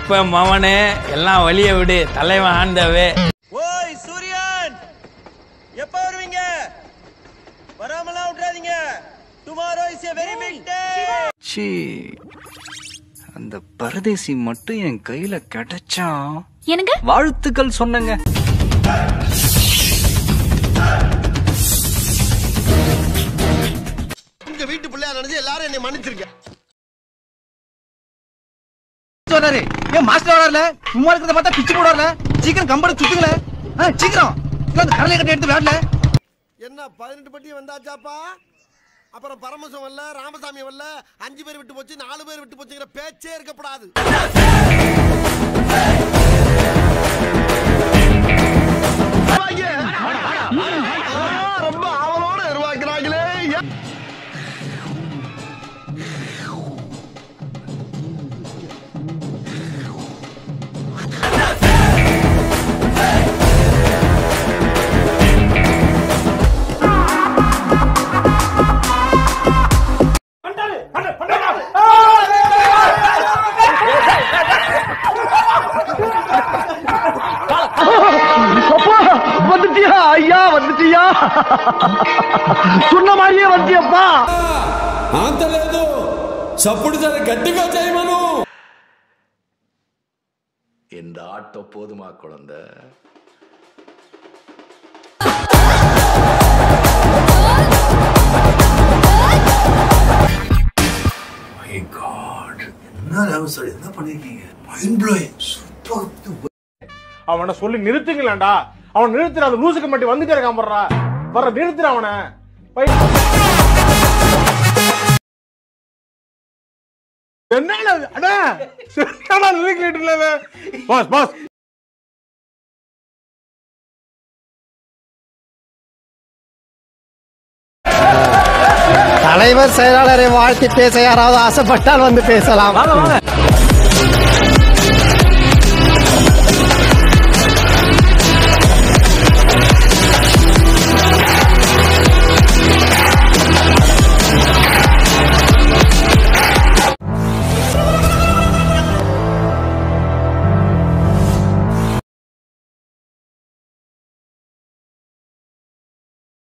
அப்ப மவனே எல்லாம் வழிய விடு தலைவன் ஆண்டவே ஓய் சூரியன் எப்ப வருவீங்க வராமலாம் விட்டுறாதீங்க tomorrow is a very big day ச்சீ அந்த பரதேசி மட்டும் என் கையில கிடைச்சா எனக்கு வாழ்த்துக்கள் சொன்னங்க உங்க வீட்டு பிள்ளையா நினைச்சு எல்லாரும் என்னை மன்னிச்சிருக்கேன் வர்றாரு ஏன் மாஸ்டர் வராருல சும்மா இருக்கிறத பார்த்தா பிச்சு போடுறாருல சீக்கிரம் கம்பெனி சுத்துங்களே ஆ, சீக்கிரம் இல்ல, அந்த கடலை கட்டி எடுத்து விளையாடல என்ன பதினெட்டு பட்டி வந்தாச்சாப்பா அப்புறம் பரமசம் வரல ராமசாமி வரல அஞ்சு பேர் விட்டு போச்சு நாலு பேர் விட்டு போச்சுங்கிற பேச்சே இருக்கப்படாது ரொம்ப ஆவலோட உருவாக்குறாங்களே வந்துட்டியா ஐயா வந்துட்டியா சொன்ன மாதிரியே வந்துட்டியப்பா అంత లేదు చప్పుడు జర గట్టిగా చేయమను இந்த ஆட்டோ போதுமா குழந்தை அவனை சொல்லி நிறுத்துங்களேன்டா அவன் நிறுத்துற அந்த லூசுக்கு மட்டும் வந்துட்டே இருக்கான் போடுறா வர நிறுத்துற அவனை போய் என்னடா இது? அண்ணா சரியான லிரிக் ரைட்டர்ல பாஸ் பாஸ் தலைவர் செயலாளரை வாழ்த்தி பேச யாராவது ஆசைப்பட்டால் வந்து பேசலாம்